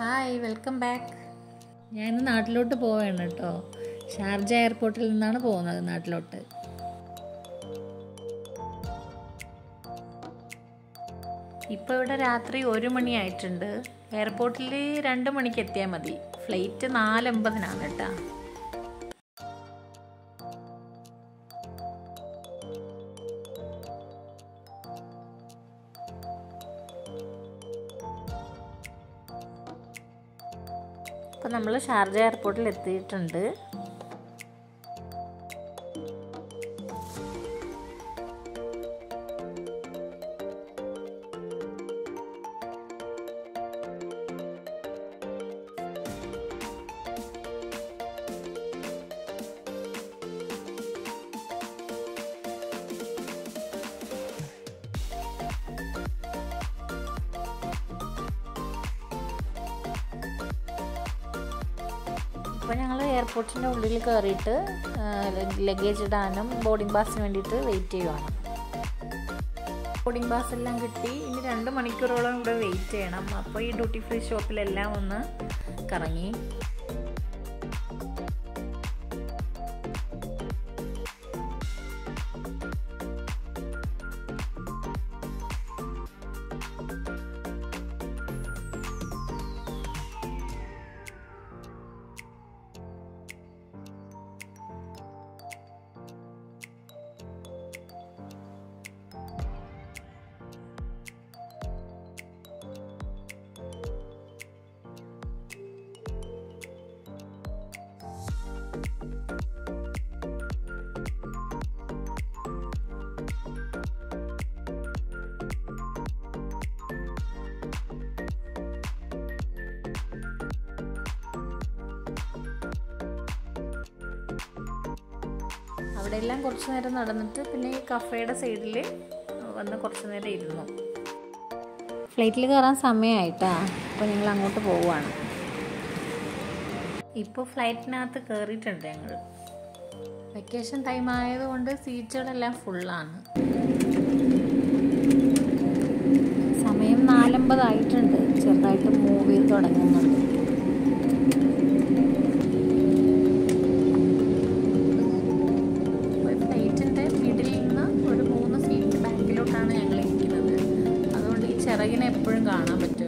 hi welcome back ഞാൻ ഇന്ന് നാട്ടിലോട്ട് പോവുകയാണ് കേട്ടോ ഷാർജ എയർപോർട്ടിൽ നിന്നാണ് പോകുന്നത് നാട്ടിലോട്ട് ഇപ്പോൾ ഇവിടെ രാത്രി ഒരു മണിയായിട്ടുണ്ട് എയർപോർട്ടിൽ രണ്ട് മണിക്ക് എത്തിയാൽ മതി ഫ്ലൈറ്റ് നാലമ്പതിനാണ് കേട്ടോ അപ്പോൾ നമ്മൾ ഷാർജ എയർപോർട്ടിൽ എത്തിയിട്ടുണ്ട് ഇപ്പോൾ ഞങ്ങൾ എയർപോർട്ടിൻ്റെ ഉള്ളിൽ കയറിയിട്ട് ലഗേജ് ഇടാനും ബോർഡിംഗ് പാസിന് വേണ്ടിയിട്ട് വെയിറ്റ് ചെയ്യുവാണ് ബോർഡിംഗ് പാസ് എല്ലാം കിട്ടി ഇനി രണ്ട് മണിക്കൂറോളം ഇവിടെ വെയിറ്റ് ചെയ്യണം അപ്പോൾ ഈ ഡ്യൂട്ടി ഫ്രീ ഷോപ്പിലെല്ലാം ഒന്ന് കറങ്ങി അവിടെ എല്ലാം കുറച്ച് നേരം നടന്നിട്ട് പിന്നെ ഈ കഫേയുടെ സൈഡിൽ വന്ന് കുറച്ച് നേരം ഇരുന്നു ഫ്ലൈറ്റിൽ കയറാൻ സമയമായിട്ടാ അപ്പോൾ ഞങ്ങൾ അങ്ങോട്ട് പോവുകയാണ് ഇപ്പോൾ ഫ്ലൈറ്റിനകത്ത് കയറിയിട്ടുണ്ട് ഞങ്ങൾ വെക്കേഷൻ ടൈം ആയതുകൊണ്ട് സീറ്റുകളെല്ലാം ഫുള്ളാണ് സമയം നാലമ്പതായിട്ടുണ്ട് ചെറുതായിട്ട് മൂവ് ചെയ്ത് തുടങ്ങുന്നുണ്ട് ഫ്ലൈറ്റിൻ്റെ മിഡിൽ നിന്ന് ഒരു മൂന്ന് സീറ്റ് ബാക്കിലോട്ടാണ് ഞങ്ങൾ ഇരിക്കുന്നത് അതുകൊണ്ട് ഈ ചിറകിനെ എപ്പോഴും കാണാൻ പറ്റും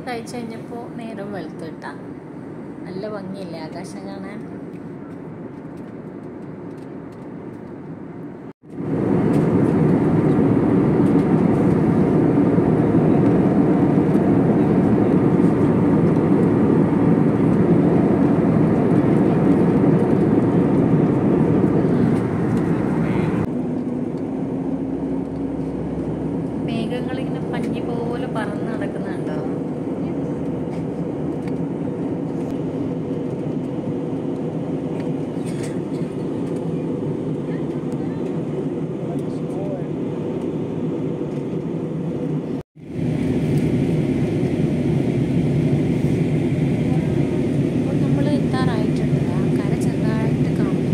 കഴിച്ച് കഴിഞ്ഞപ്പോൾ നേരം വെളുത്തു കിട്ടാ നല്ല ഭംഗിയല്ലേ ആകാശം കാണാൻ മേഘങ്ങളിങ്ങനെ പഞ്ഞി പോലെ പറന്ന് നടക്കുന്നുണ്ടോ അപ്പോൾ നമ്മൾ എത്താറായിട്ടുണ്ട് ആ കര ചെറുതായിട്ട് കാണുന്നു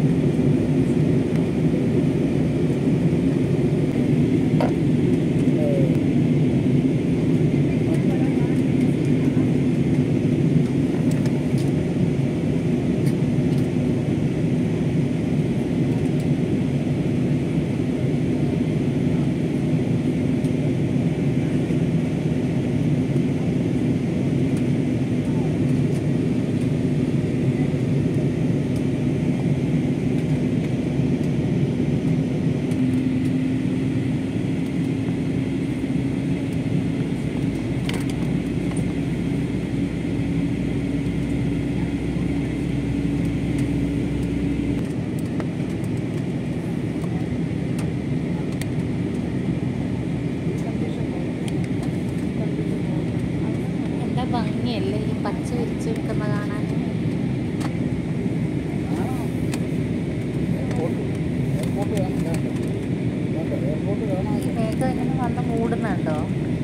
എന്താ ഭംഗിയല്ലേ ഈ പച്ച വിരിച്ച് നിൽക്കുന്ന കാണാൻ ഈ മേഘം ഇങ്ങനെ വന്ന് മൂടുന്നുണ്ടോ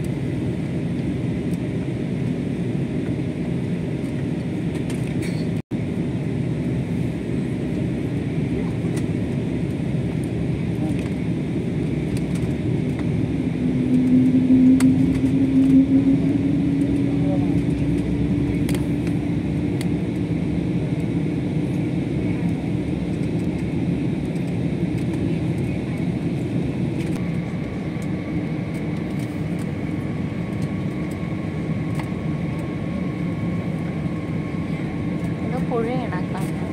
ഇത് പുഴയാണ് കാണുന്നത്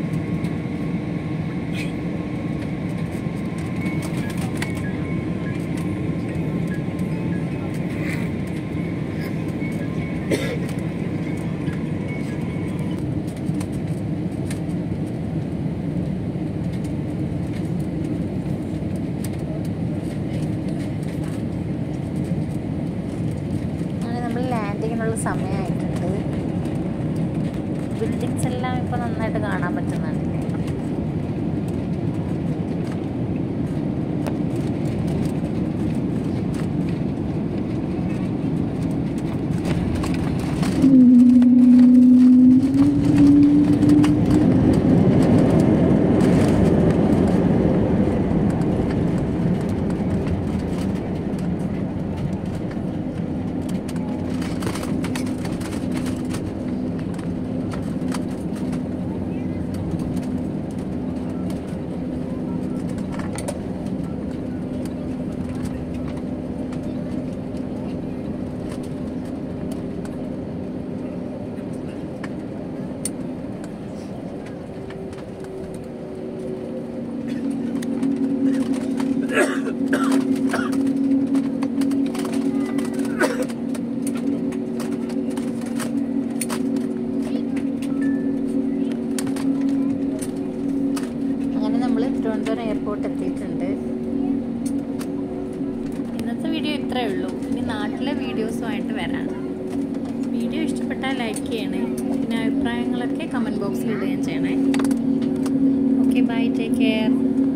അങ്ങനെ നമ്മൾ ലാൻഡിങ്ങിനുള്ള സമയമായിട്ടുണ്ട് ബിൽഡിങ്സ് എല്ലാം ഇപ്പോൾ നന്നായിട്ട് കാണാൻ പറ്റുന്നുണ്ട് അങ്ങനെ നമ്മൾ തിരുവനന്തപുരം എയർപോർട്ട് എത്തിയിട്ടുണ്ട് ഇന്നത്തെ വീഡിയോ ഇത്രയേ ഉള്ളൂ ഇനി നാട്ടിലെ വീഡിയോസുമായിട്ട് വരാം വീഡിയോ ഇഷ്ടപ്പെട്ടാൽ ലൈക്ക് ചെയ്യണേ പിന്നെ അഭിപ്രായങ്ങളൊക്കെ കമൻറ്റ് ബോക്സിൽ ഇടുകയും ചെയ്യണേ ഓക്കെ ബൈ ടേക്ക് കെയർ